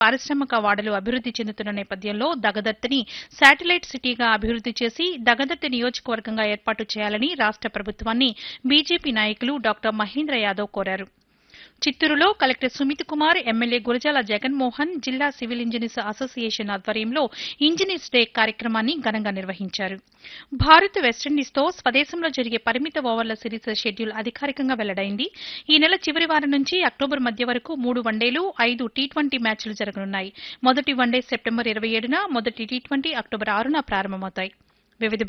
పారిశ్రామిక వాడలు అభివృద్ది చెందుతున్న నేపథ్యంలో దగదర్తిని శాటిలైట్ సిటీగా అభివృద్ది చేసి దగదర్తి నియోజకవర్గంగా ఏర్పాటు చేయాలని రాష్ట ప్రభుత్వాన్ని బీజేపీ నాయకులు డాక్టర్ మహేంద్ర యాదవ్ కోరారు చిత్తూరులో కలెక్టర్ సుమిత్ కుమార్ ఎమ్మెల్యే గురజాల జగన్మోహన్ జిల్లా సివిల్ ఇంజనీర్స్ అసోసియేషన్ ఆధ్వర్యంలో ఇంజనీర్స్ డే కార్యక్రమాన్ని ఘనంగా నిర్వహించారు భారత్ వెస్టిండీస్తో స్వదేశంలో జరిగే పరిమిత ఓవర్ల సిరీస్ షెడ్యూల్ అధికారికంగా వెల్లడైంది ఈ నెల చివరి వారం నుంచి అక్టోబర్ మధ్య వరకు మూడు వన్డేలు ఐదు టీ ట్వంటీ మ్యాచ్లు జరగనున్నాయి మొదటి వన్డే సెప్టెంబర్ ఇరవై ఏడున మొదటి టీ ట్వంటీ అక్టోబర్ ఆరున ప్రారంభమవుతాయి వివిధ